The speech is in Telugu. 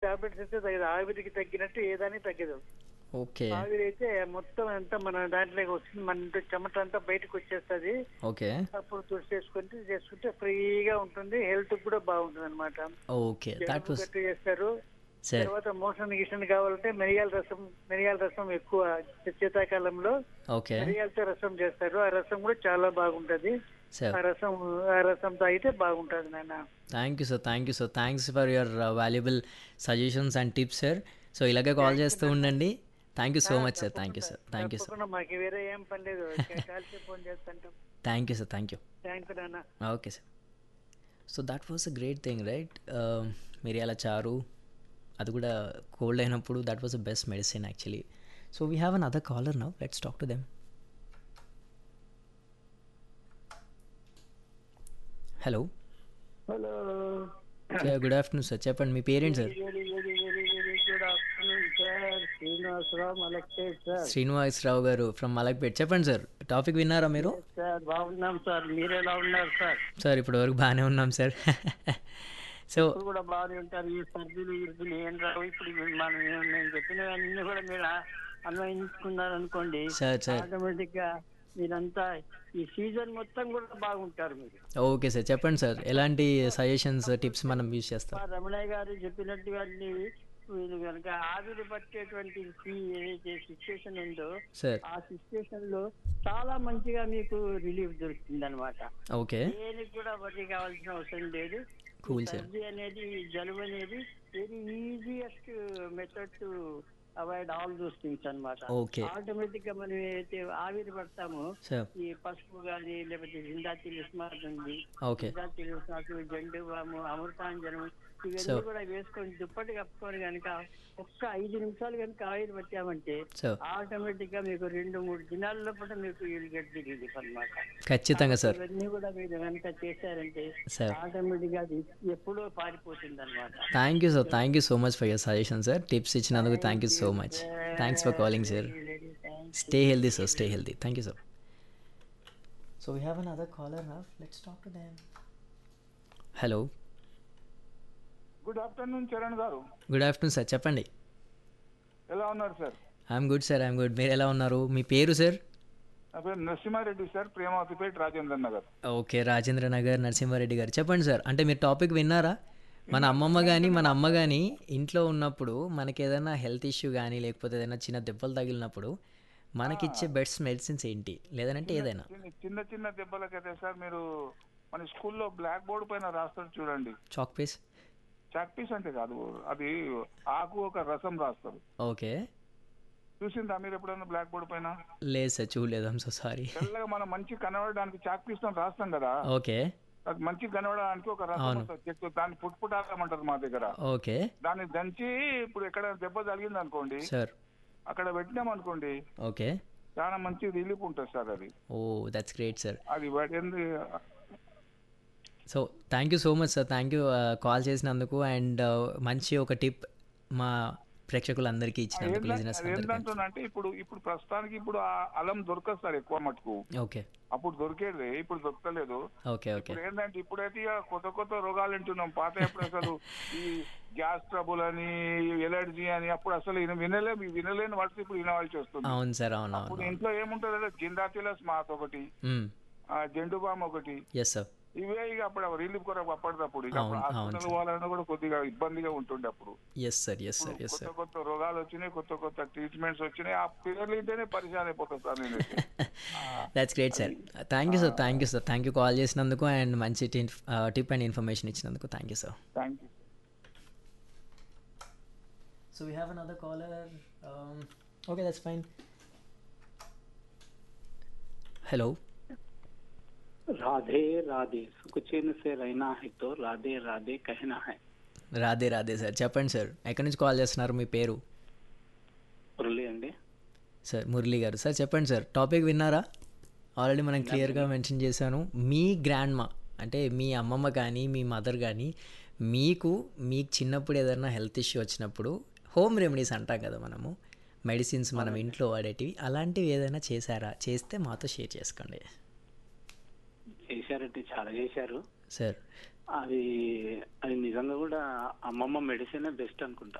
టాబ్లెట్స్ అయితే తగ్గదు ఆవిరికి తగ్గినట్టు ఏదానికి తగ్గదు ఓకే ఆవిరి అయితే మొత్తం అంతా మన దాంట్లోకి వస్తుంది మన ఇంట్లో చెమట అంతా బయటకు వచ్చేస్తుంది ఓకే అప్పుడు తుడిచేసుకుంటే చేసుకుంటే ఫ్రీగా ఉంటుంది హెల్త్ కూడా బాగుంటుంది అనమాట ఓకే దట్ వాస్ గట్టి చేస్తారు సార్ తర్వాత మోషన్ గిషన్ కావాలంటే మిరియాల రసం మిరియాల రసం ఎక్కువ శీతాకాలంలో ఓకే మిరియాలతో రసం చేస్తారు ఆ రసం కూడా చాలా బాగుంటది సార్ ఆ రసం ఆ రసం తాగితే బాగుంటది నాన్న thank you sir thank you sir thanks for your valuable suggestions and tips sir so ఇలాగే కాల్ చేస్తూ ఉండండి thank you so much sir thank you sir thank you sir తప్పకుండా మాకు వేరే ఏం పని లేదు కాల్చి ఫోన్ చేస్తుంటాం thank you sir thank you thank you నాన్న okay sir so that was a great thing right మిరియాల చారు అది కూడా కోల్డ్ అయినప్పుడు that was the best medicine actually so we have another caller now let's talk to them hello hello good afternoon sir చెప్పండి మీ parent sir very very very very good afternoon sir Srinivasarao Malakpet sir Srinivasarao garu from Malakpet చెప్పండి సార్ టాపిక్ విన్నారా మీరు సార్ బాగున్నాం సార్ మీరు ఎలా ఉన్నారు సార్ సార్ ఇప్పటి వరకు బాగానే ఉన్నాం సార్ సో ఇప్పుడు కూడా బాగానే ఉంటారు ఈ సర్జీలు ఇరుకులు ఏం రావు ఇప్పుడు ఇవి మనం ఏం- నేను చెప్పినవన్నీ కూడా మీరు ఆ- అన్వయించుకున్నారు అనుకోండి సార్ సార్ ఆటోమేటిక్ గా మీరంతా ఈ సీజన్ మొత్తం కూడా బాగుంటారు మీరు ఓకే సార్ చెప్పండి సార్ ఎలాంటి సజెషన్స్ టిప్స్ మనం యూజ్ చేస్తాం మా రమణయ్య గారు చెప్పినట్టుగా వీళ్ళు కనుక ఆవిరి పట్టేటువంటి ఈ ఏదైతే సిచ్యుయేషన్ ఉందో సార్ ఆ సిచ్యుయేషన్ లో చాలా మంచిగా మీకు రిలీఫ్ దొరుకుతుంది అనమాట ఓకే దేనికి కూడా వడ్డీ కావాల్సిన అవసరం లేదు Cool, sir. సర్ది అనేది ఈ జలుబు అనేది very easiest method to avoid all those things అన్నమాట Okay. ఆటోమేటిక్ గా మనం ఏదైతే ఆవిరి పడతామో సార్ ఈ పసుపు కానీ లేకపోతే జిందా తిలిస్మార్ట్ ఉంది ఓకే జిందా తిలిస్మార్ట్ జండు బాము అమృతాంజనం ఇవన్నీ So- కూడా వేసుకొని దుప్పటి కప్పుకొని కనుక ఒక్క ఐదు నిమిషాలు కనుక ఆవిరి పట్టామంటే సార్ ఆటోమేటిక్ గా మీకు రెండు మూడు దినాల్లో కూడా మీకు గెట్ రిలీఫ్ అనమాట ఖచ్చితంగా సార్ ఇవన్నీ కూడా మీరు కనుక చేశారంటే సార్ ఆటోమేటిక్ గా అది ఎప్పుడో పారిపోతుంది అనమాట thank you sir thank you so much for your suggestion sir tips ఇచ్చినందుకు thank you so much thanks for calling sir stay healthy sir stay healthy thank you sir so we have another caller now let's talk to them hello good afternoon Charan garu good afternoon sir చెప్పండి ఎలా ఉన్నారు sir I'm good sir I'm good మీరు ఎలా ఉన్నారు మీ పేరు సార్ నా పేరు నరసింహారెడ్డి సార్ ప్రేమావతిపేట రాజేంద్ర నగర్ ఓకే రాజేంద్ర నగర్ నరసింహారెడ్డి గారు చెప్పండి సార్ అంటే మీరు టాపిక్ విన్నారా మన అమ్మమ్మ కానీ మన అమ్మ కానీ ఇంట్లో ఉన్నప్పుడు మనకి ఏదైనా హెల్త్ ఇష్యూ కానీ లేకపోతే ఏదైనా చిన్న దెబ్బలు తగిలినప్పుడు మనకిచ్చే బెస్ట్ మెడిసిన్స్ ఏంటి లేదంటే ఏదైనా చిన్న- చిన్న చిన్న దెబ్బలకైతే సార్ మీరు మన స్కూల్లో బ్లాక్ బోర్డ్ పైన రాస్తారు చూడండి చాక్ పీస్ చాక్ పీస్ అంటే కాదు అది ఆకు ఒక రసం రాస్తారు ఓకే చూసిందా మీరు ఎప్పుడైనా బ్లాక్ బోర్డ్ పైన లేదు సార్ చూడలేదు ఐమ్ సో సారీ తెల్లగా మనం మంచి కనబడడానికి చాక్ పీస్ తో రాస్తాం కదా ఓకే అది మంచి కనబడడానికి ఒక రసం అవును. వస్తుంది. చెట్టు దాన్ని పుట్టుపుటామంటారు మా దగ్గర ఓకే దాన్ని దంచి ఇప్పుడు ఎక్కడ దెబ్బ తగిలింది అనుకోండి సార్ అక్కడ పెట్టినాం అనుకోండి ఓకే చాలా మంచి రిలీఫ్ ఉంటుంది సార్ అది ఓ దట్స్ గ్రేట్ సార్ అది పడింది so thank you so much sir thank you call చేసినందుకు అండ్ మంచి ఒక టిప్ మా ప్రేక్షకులందరికీ ఇచ్చినందుకు లిజినెస్ అందరికీ ఏంటంటే ఇప్పుడు ఇప్పుడు ప్రస్తుతానికి ఇప్పుడు ఆ అలం దొరకదు సార్ ఎక్కువ మటుకు ఓకే అప్పుడు దొరికేది ఇప్పుడు దొరకలేదు ఓకే ఓకే ఇప్పుడు ఏంటంటే ఇప్పుడైతే ఇక కొత్త కొత్త రోగాలు వింటున్నాం పాత ఎప్పుడు అసలు ఈ గ్యాస్ ట్రబుల్ అని ఎలర్జీ అని అప్పుడు అసలు విన- వినలేము ఈ వినలేని వాటికి ఇప్పుడు వినవలసి వస్తుంది అవును సార్ అవును ఇప్పుడు అవును ఇంట్లో ఏముంటుంది జిందాతిలస్ మాత్ ఒకటి ఆ, జెండు బామ్ ఒకటి ఎస్ సార్ ఇవే ఇక అప్పుడు రిలీఫ్ కొరకు అప్పటిదప్పుడు ఇక అవును, అప్పుడు అవును హాస్పిటల్ సార్. పోవాలన్నా కూడా కొద్దిగా ఇబ్బందిగా ఉంటుండే అప్పుడు ఎస్ సార్ ఎస్ సార్ ఇప్పుడు ఎస్ కొత్త సార్ కొత్త రోగాలు వచ్చినాయి కొత్త కొత్త ట్రీట్మెంట్స్ వచ్చినాయి ఆ పేర్లు ఇంటేనే పరిచయం అయిపోతుంది సార్ నేను that's great sir thank you sir thank you sir thank you call చేసినందుకు అండ్ మంచి టిప్ అండ్ ఇన్ఫర్మేషన్ ఇచ్చినందుకు thank you sir thank you so we have another caller okay that's fine hello Radhe Radhe सुख चैन से रहना है तो राधे राधे कहना है రాధే రాధే సార్ చెప్పండి సార్ ఎక్కడి నుంచి కాల్ చేస్తున్నారు మీ పేరు మురళి అండి సార్ మురళి గారు సార్ చెప్పండి సార్ టాపిక్ విన్నారా ఆల్రెడీ మనం క్లియర్గా మెన్షన్ చేశాను మీ గ్రాండ్ మా అంటే మీ అమ్మమ్మ కానీ మీ మదర్ కానీ మీకు మీకు చిన్నప్పుడు ఏదైనా హెల్త్ ఇష్యూ వచ్చినప్పుడు హోమ్ రెమెడీస్ అంటాం కదా మనము మెడిసిన్స్ మనం ఇంట్లో వాడేటివి అలాంటివి ఏదైనా చేశారా చేస్తే మాతో షేర్ చేసుకోండి చేశారంటే చాలా చేశారు సార్ అది అది నిజంగా కూడా అమ్మమ్మ మెడిసిన్ బెస్ట్ అనుకుంటా